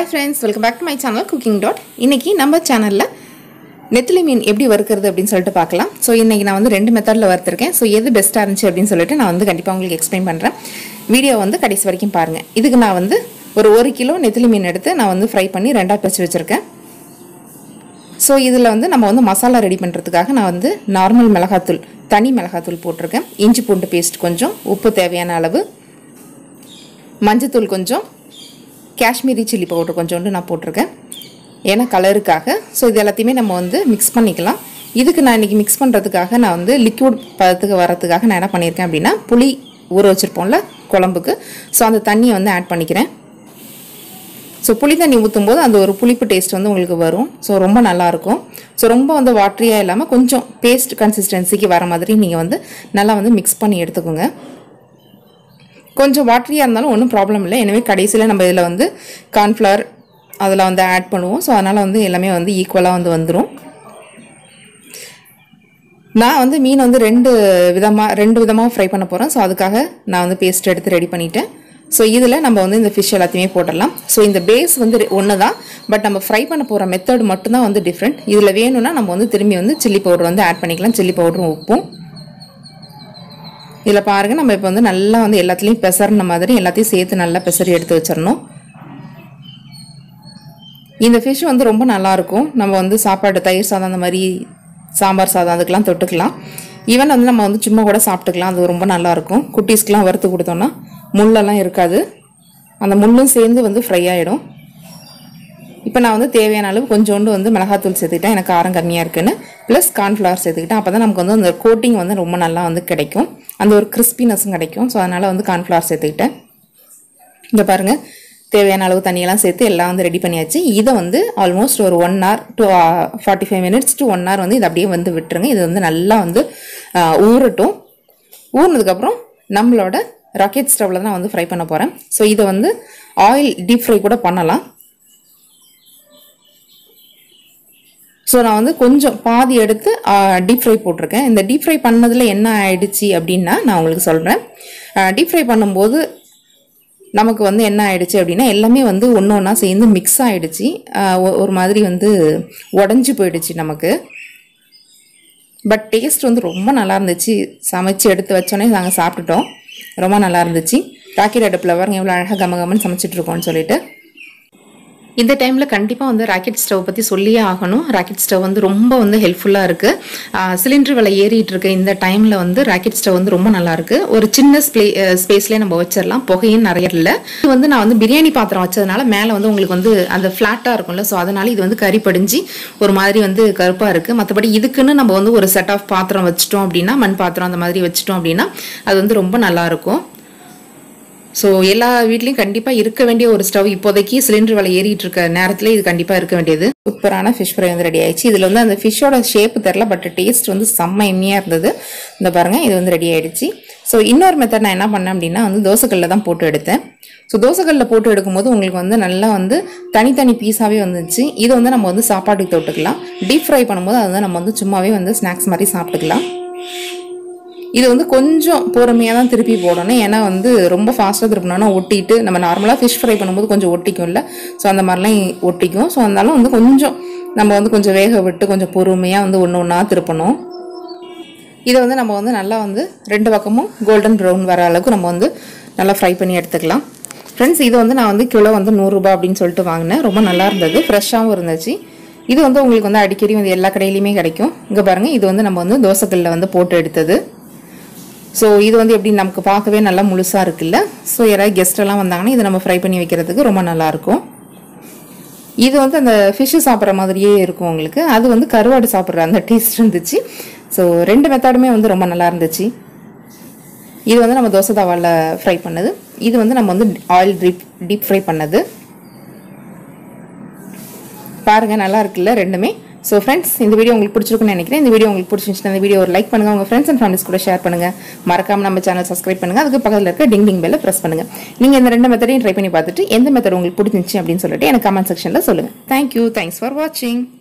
hi friends welcome back to my channel cooking dot இன்னைக்கு நம்ம சேனலில் நெத்திலி மீன் எப்படி வறுக்கிறது அப்படின்னு சொல்லிட்டு பார்க்கலாம் ஸோ இன்னைக்கு நான் வந்து ரெண்டு மெத்தடில் வறுத்துருக்கேன் ஸோ எது பெஸ்ட்டாக இருந்துச்சு அப்படின்னு சொல்லிட்டு நான் வந்து கண்டிப்பாக உங்களுக்கு எக்ஸ்பிளைன் பண்ணுறேன் வீடியோ வந்து கடைசி வரைக்கும் பாருங்கள் இதுக்கு நான் வந்து ஒரு ஒரு கிலோ நெத்திலி மீன் எடுத்து நான் வந்து ஃப்ரை பண்ணி ரெண்டாக பிரித்து வச்சுருக்கேன் ஸோ இதில் வந்து நம்ம வந்து மசாலா ரெடி பண்ணுறதுக்காக நான் வந்து நார்மல் மிளகாத்தூள் தனி மிளகாத்தூள் போட்டிருக்கேன் இஞ்சி பூண்டு பேஸ்ட் கொஞ்சம் உப்பு தேவையான அளவு மஞ்சத்தூள் கொஞ்சம் காஷ்மீரி சில்லி பவுடர் கொஞ்சோண்டு நான் போட்டிருக்கேன் ஏன்னா கலருக்காக ஸோ இது எல்லாத்தையுமே நம்ம வந்து மிக்ஸ் பண்ணிக்கலாம் இதுக்கு நான் இன்றைக்கி மிக்ஸ் பண்ணுறதுக்காக நான் வந்து லிக்விட் பதத்துக்கு வரதுக்காக நான் என்ன பண்ணியிருக்கேன் அப்படின்னா புளி ஊற வச்சுருப்போம்ல குழம்புக்கு ஸோ அந்த தண்ணியை வந்து ஆட் பண்ணிக்கிறேன் ஸோ புளி தண்ணி ஊற்றும் போது அந்த ஒரு புளிப்பு டேஸ்ட் வந்து உங்களுக்கு வரும் ஸோ ரொம்ப நல்லாயிருக்கும் ஸோ ரொம்ப வந்து வாட்ரியாக இல்லாமல் கொஞ்சம் பேஸ்ட் கன்சிஸ்டன்சிக்கு வர மாதிரி நீங்கள் வந்து நல்லா வந்து மிக்ஸ் பண்ணி எடுத்துக்கோங்க கொஞ்சம் வாட்டரியாக இருந்தாலும் ஒன்றும் ப்ராப்ளம் இல்லை எனவே கடைசியில் நம்ம இதில் வந்து கார்ன்ஃப்ளவர் அதில் வந்து ஆட் பண்ணுவோம் ஸோ அதனால் வந்து எல்லாமே வந்து ஈக்குவலாக வந்து வந்துடும் நான் வந்து மீன் வந்து ரெண்டு விதமாக ரெண்டு விதமாக ஃப்ரை பண்ண போகிறேன் ஸோ அதுக்காக நான் வந்து பேஸ்ட் எடுத்து ரெடி பண்ணிட்டேன் ஸோ இதில் நம்ம வந்து இந்த ஃபிஷ் எல்லாத்தையுமே போட்டுடலாம் ஸோ இந்த பேஸ் வந்து ஒன்று தான் பட் நம்ம ஃப்ரை பண்ண போகிற மெத்தட் மட்டும்தான் வந்து டிஃப்ரெண்ட் இதில் வேணும்னா நம்ம வந்து திரும்பி வந்து சில்லி பவுடர் வந்து ஆட் பண்ணிக்கலாம் சில்லி பவுடரும் உப்பும் இதில் பாருங்கள் நம்ம இப்போ வந்து நல்லா வந்து எல்லாத்துலேயும் பெசறின மாதிரி எல்லாத்தையும் சேர்த்து நல்லா பெசரி எடுத்து வச்சிடணும் இந்த ஃபிஷ் வந்து ரொம்ப நல்லாயிருக்கும் நம்ம வந்து சாப்பாடு தயிர் சாதம் அந்த மாதிரி சாம்பார் சாதம் அதுக்கெலாம் தொட்டுக்கலாம் ஈவன் வந்து நம்ம வந்து சும்மா கூட சாப்பிட்டுக்கலாம் அது ரொம்ப நல்லாயிருக்கும் குட்டீஸ்க்கெலாம் வறுத்து கொடுத்தோன்னா முள்ளெல்லாம் இருக்காது அந்த முள்ளும் சேர்ந்து வந்து ஃப்ரை ஆகிடும் இப்போ நான் வந்து தேவையான அளவு கொஞ்சோண்டு வந்து மிளகாத்தூள் சேர்த்துக்கிட்டேன் எனக்கு காரம் கம்மியாக இருக்குன்னு ப்ளஸ் கார்ன்ஃப்ளவர் சேர்த்துக்கிட்டேன் அப்போ தான் நமக்கு வந்து அந்த கோட்டிங் வந்து ரொம்ப நல்லா வந்து கிடைக்கும் அந்த ஒரு கிறிஸ்பினஸும் கிடைக்கும் ஸோ அதனால் வந்து கார்ன்ஃப்ளவர் சேர்த்துக்கிட்டேன் இங்கே பாருங்கள் தேவையான அளவு தண்ணியெல்லாம் சேர்த்து எல்லாம் வந்து ரெடி பண்ணியாச்சு இதை வந்து ஆல்மோஸ்ட் ஒரு one hour to forty five minutes to one hour வந்து இது அப்படியே வந்து விட்டுருங்க இது வந்து நல்லா வந்து ஊறட்டும் ஊறினதுக்கப்புறம் நம்மளோட ராக்கெட் ஸ்டவ்வில் தான் நான் வந்து ஃப்ரை பண்ண போகிறேன் ஸோ இதை வந்து ஆயில் டீப் ஃப்ரை கூட பண்ணலாம் ஸோ நான் வந்து கொஞ்சம் பாதி எடுத்து டீப் ஃப்ரை போட்டிருக்கேன் இந்த டீப் ஃப்ரை பண்ணதில் என்ன ஆயிடுச்சு அப்படின்னா நான் உங்களுக்கு சொல்கிறேன் டீப் ஃப்ரை பண்ணும்போது நமக்கு வந்து என்ன ஆயிடுச்சு அப்படின்னா எல்லாமே வந்து ஒன்று ஒன்றா சேர்ந்து மிக்ஸ் ஆகிடுச்சு ஒரு மாதிரி வந்து உடஞ்சி போயிடுச்சு நமக்கு பட் டேஸ்ட் வந்து ரொம்ப நல்லா இருந்துச்சு சமைச்சு எடுத்து வச்சோன்னே நாங்கள் சாப்பிட்டுட்டோம் ரொம்ப நல்லா இருந்துச்சு ராக்கெட் அடுப்பில் பாருங்க எவ்வளோ அழகாக கம கமன்னு சமைச்சிட்ருக்கோம்னு சொல்லிட்டு இந்த டைமில் கண்டிப்பாக வந்து ராக்கெட் ஸ்டவ் பற்றி சொல்லியே ஆகணும் ராக்கெட் ஸ்டவ் வந்து ரொம்ப வந்து ஹெல்ப்ஃபுல்லாக இருக்குது சிலிண்டர் விலை ஏறிட்டு இருக்க இந்த டைமில் வந்து ராக்கெட் ஸ்டவ் வந்து ரொம்ப நல்லா இருக்கு ஒரு சின்ன ஸ்ப்ளே ஸ்பேஸ்லேயே நம்ம வச்சிடலாம் புகையும் நிறைய இல்லை இது வந்து நான் வந்து பிரியாணி பாத்திரம் வச்சதுனால மேலே வந்து உங்களுக்கு வந்து அந்த ஃப்ளாட்டாக இருக்கும்ல ஸோ அதனால இது வந்து கறி படிஞ்சு ஒரு மாதிரி வந்து கருப்பாக இருக்குது மற்றபடி இதுக்குன்னு நம்ம வந்து ஒரு செட் ஆஃப் பாத்திரம் வச்சிட்டோம் அப்படின்னா மண் பாத்திரம் அந்த மாதிரி வச்சிட்டோம் அப்படின்னா அது வந்து ரொம்ப நல்லாயிருக்கும் ஸோ எல்லா வீட்லேயும் கண்டிப்பாக இருக்க வேண்டிய ஒரு ஸ்டவ் இப்போதைக்கு சிலிண்டர் விலை ஏறிட்டு இருக்க நேரத்தில் இது கண்டிப்பாக இருக்க வேண்டியது சூப்பரான ஃபிஷ் ஃப்ரை வந்து ரெடி ஆயிடுச்சு இதில் வந்து அந்த ஃபிஷ்ஷோட ஷேப் தெரில பட் டேஸ்ட் வந்து செம்ம எம்மியாக இருந்தது இந்த பாருங்கள் இது வந்து ரெடி ஆயிடுச்சு ஸோ இன்னொரு மெத்தட் நான் என்ன பண்ணேன் அப்படின்னா வந்து தோசைக்கல்லில் தான் போட்டு எடுத்தேன் ஸோ தோசைக்கல்லில் போட்டு எடுக்கும்போது உங்களுக்கு வந்து நல்லா வந்து தனித்தனி பீஸாகவே வந்துச்சு இது வந்து நம்ம வந்து சாப்பாட்டுக்கு தொட்டுக்கலாம் டீப் ஃப்ரை பண்ணும்போது அது வந்து நம்ம வந்து சும்மாவே வந்து ஸ்நாக்ஸ் மாதிரி சாப்பிட்டுக்கலாம் இது வந்து கொஞ்சம் பொறுமையாக தான் திருப்பி போடணும் ஏன்னா வந்து ரொம்ப ஃபாஸ்ட்டாக திருப்பினோன்னா ஒட்டிட்டு நம்ம நார்மலாக ஃபிஷ் ஃப்ரை பண்ணும்போது கொஞ்சம் ஒட்டிக்கும்ல ஸோ அந்த மாதிரிலாம் ஒட்டிக்கும் ஸோ அதனால வந்து கொஞ்சம் நம்ம வந்து கொஞ்சம் வேக விட்டு கொஞ்சம் பொறுமையாக வந்து ஒன்று ஒன்றா திருப்பணும் இதை வந்து நம்ம வந்து நல்லா வந்து ரெண்டு பக்கமும் கோல்டன் ப்ரௌன் வர அளவுக்கு நம்ம வந்து நல்லா ஃப்ரை பண்ணி எடுத்துக்கலாம் ஃப்ரெண்ட்ஸ் இது வந்து நான் வந்து கிலோ வந்து நூறுரூபா அப்படின்னு சொல்லிட்டு வாங்கினேன் ரொம்ப நல்லா இருந்தது ஃப்ரெஷ்ஷாகவும் இருந்துச்சு இது வந்து உங்களுக்கு வந்து அடிக்கடி வந்து எல்லா கடையிலையுமே கிடைக்கும் இங்கே பாருங்கள் இது வந்து நம்ம வந்து தோசைக்கல்லில் வந்து போட்டு எடுத்தது ஸோ இது வந்து எப்படி நமக்கு பார்க்கவே நல்லா முழுசாக இருக்குல்ல ஸோ யாராவது கெஸ்ட்டெல்லாம் வந்தாங்கன்னா இதை நம்ம ஃப்ரை பண்ணி வைக்கிறதுக்கு ரொம்ப நல்லாயிருக்கும் இது வந்து அந்த ஃபிஷ்ஷு சாப்பிட்ற மாதிரியே இருக்கும் உங்களுக்கு அது வந்து கருவாடு சாப்பிட்ற அந்த டேஸ்ட் இருந்துச்சு ஸோ ரெண்டு மெத்தடுமே வந்து ரொம்ப நல்லா இருந்துச்சு இது வந்து நம்ம தோசை தவாவில் ஃப்ரை பண்ணது இது வந்து நம்ம வந்து ஆயில் டீப் டீப் ஃப்ரை பண்ணது பாருங்கள் நல்லா இருக்குல்ல ரெண்டுமே ஸோ ஃப்ரெண்ட்ஸ் இந்த வீடியோ உங்களுக்கு பிடிச்சிருக்குன்னு நினைக்கிறேன் இந்த வீடியோ உங்களுக்கு பிடிச்சிருந்துச்சுன்னா இந்த வீடியோ ஒரு லைக் பண்ணுங்கள் உங்கள் ஃப்ரெண்ட்ஸ் அண்ட் ஃபேமிலிஸ் கூட ஷேர் பண்ணுங்கள் மறக்காம நம்ம சேனல் சப்ஸ்கிரைப் பண்ணுங்கள் அதுக்கு பக்கத்தில் இருக்க டிங் டிங் பெல்ல ப்ரெஸ் பண்ணுங்கள் நீங்கள் இந்த ரெண்டு மெத்தடையும் ட்ரை பண்ணி பார்த்துட்டு எந்த மெத்தட் உங்களுக்கு பிடிச்சிருந்துச்சு அப்படின்னு சொல்லிட்டு எனக்கு கமெண்ட் செக்ஷனில் சொல்லுங்கள் தேங்க்யூ தேங்க்ஸ் ஃபார் வாட்சிங்